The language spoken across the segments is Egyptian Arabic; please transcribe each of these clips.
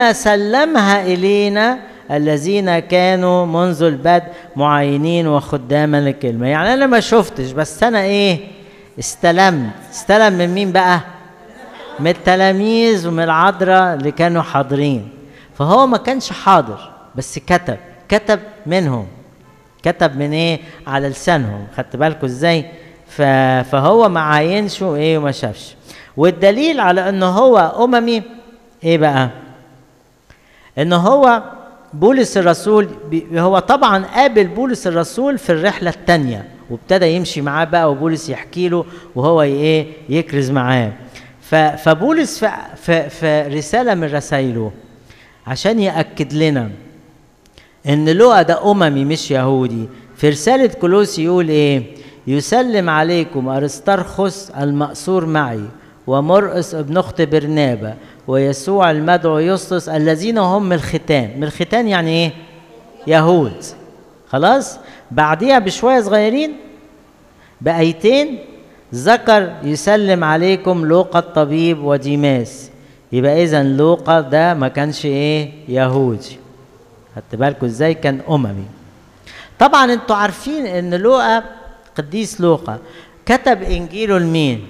سلمها إلينا الذين كانوا منذ البدء معينين وخداما للكلمة يعني أنا ما شفتش بس أنا إيه استلمت استلم من مين بقى من التلاميذ ومن العذراء اللي كانوا حاضرين فهو ما كانش حاضر بس كتب كتب منهم كتب من ايه على لسانهم خدت بالكم ازاي ف... فهو ما عاينش وايه وما شافش والدليل على انه هو اممي ايه بقى ان هو بولس الرسول بي- هو طبعا قابل بولس الرسول في الرحله الثانيه وابتدى يمشي معاه بقى وبولس يحكي له وهو ي- ايه يكرز معاه ف- فبولس في, في, في رساله من رسائله عشان ياكد لنا ان لوقا ده اممي مش يهودي في رساله كولوسي يقول ايه يسلم عليكم ارسترخس المأسور معي ومرقس ابن اخت برنابا ويسوع المدعو يسطس الذين هم من الختان من الختان يعني ايه يهود خلاص بعديها بشويه صغيرين بآيتين ذكر يسلم عليكم لوقا الطبيب وديماس يبقى اذا لوقا ده ما كانش ايه يهودي خدت بالكم ازاي كان اممي طبعا انتوا عارفين ان لوقا قديس لوقا كتب انجيله لمين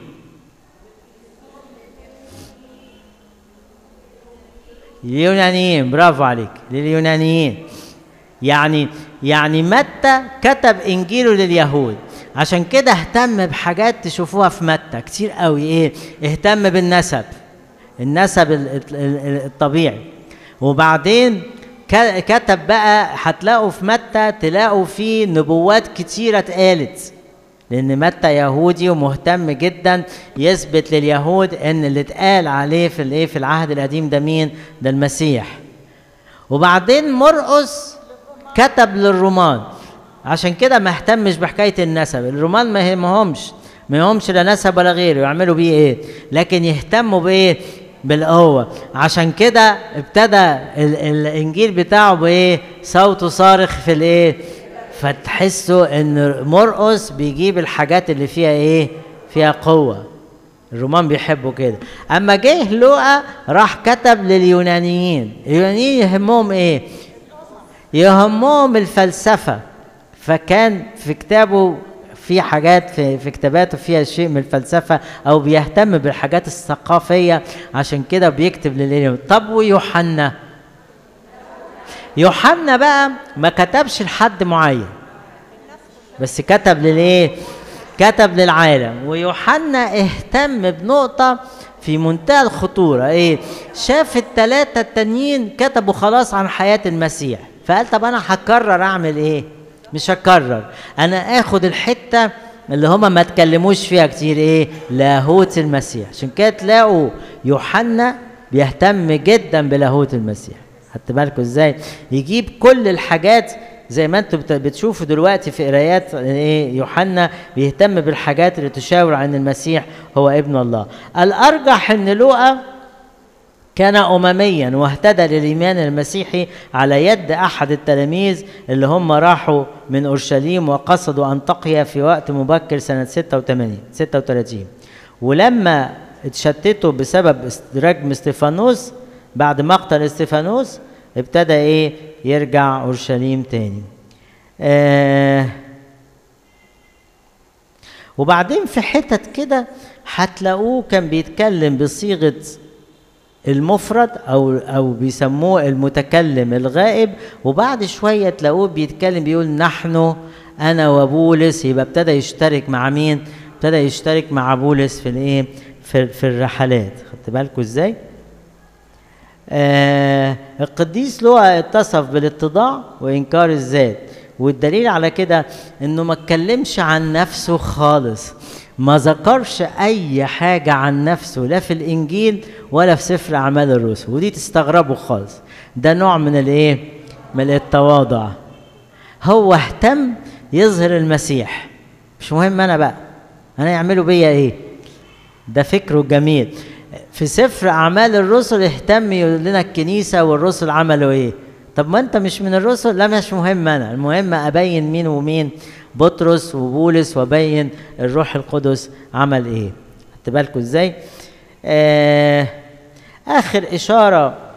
اليونانيين برافو عليك لليونانيين يعني يعني متى كتب انجيله لليهود عشان كده اهتم بحاجات تشوفوها في متى كتير قوي ايه اهتم بالنسب النسب ال- ال- ال- الطبيعي وبعدين ك- كتب بقى هتلاقوا في متى تلاقوا فيه نبوات كتيرة اتقالت لأن متى يهودي ومهتم جدا يثبت لليهود إن اللي اتقال عليه في الإيه في العهد القديم ده مين؟ ده المسيح. وبعدين مرقس كتب للرومان عشان كده ما اهتمش بحكايه النسب الرومان ما يهمهمش ما يهمش لا نسب ولا غيره يعملوا بيه ايه لكن يهتموا بايه بالقوة عشان كده ابتدى ال- الانجيل بتاعه بايه صوته صارخ في الايه فتحسوا ان مرقس بيجيب الحاجات اللي فيها ايه فيها قوة الرومان بيحبوا كده اما جه لوقا راح كتب لليونانيين اليونانيين يهمهم ايه يهمهم الفلسفة فكان في كتابه في حاجات في, في كتاباته فيها شيء من الفلسفة أو بيهتم بالحاجات الثقافية عشان كده بيكتب لليوم طب ويوحنا يوحنا بقى ما كتبش لحد معين بس كتب للايه كتب للعالم ويوحنا اهتم بنقطة في منتهى الخطورة ايه شاف التلاتة التانيين كتبوا خلاص عن حياة المسيح فقال طب انا هكرر اعمل ايه مش هكرر انا اخد الحتة اللي هما ما اتكلموش فيها كتير ايه لاهوت المسيح عشان كده تلاقوا يوحنا بيهتم جدا بلاهوت المسيح خدت بالكم ازاي يجيب كل الحاجات زي ما انتم بت- بتشوفوا دلوقتي في قرايات ايه يوحنا بيهتم بالحاجات اللي تشاور عن المسيح هو ابن الله الارجح ان لوقا كان أمميا واهتدى للإيمان المسيحي على يد أحد التلاميذ اللي هم راحوا من أورشليم وقصدوا أنطاكيا في وقت مبكر سنة 86 36 ولما اتشتتوا بسبب است- رجم استفانوس بعد مقتل استفانوس ابتدى ايه يرجع اورشليم تاني آه وبعدين في حتت كده هتلاقوه كان بيتكلم بصيغه المفرد او او بيسموه المتكلم الغائب وبعد شويه تلاقوه بيتكلم بيقول نحن انا وبولس يبقى ابتدى يشترك مع مين ابتدى يشترك مع بولس في الايه في, في الرحلات خدت بالكم ازاي آه القديس لوقا اتصف بالاتضاع وانكار الذات والدليل على كده انه ما اتكلمش عن نفسه خالص ما ذكرش اي حاجه عن نفسه لا في الانجيل ولا في سفر اعمال الرسل ودي تستغربوا خالص ده نوع من الايه من التواضع هو اهتم يظهر المسيح مش مهم انا بقى انا يعملوا بيا ايه ده فكره جميل في سفر اعمال الرسل اهتم يقول لنا الكنيسه والرسل عملوا ايه طب ما انت مش من الرسل لا مش مهم انا المهم ابين مين ومين بطرس وبولس وابين الروح القدس عمل ايه خدت بالكم ازاي آه اخر اشاره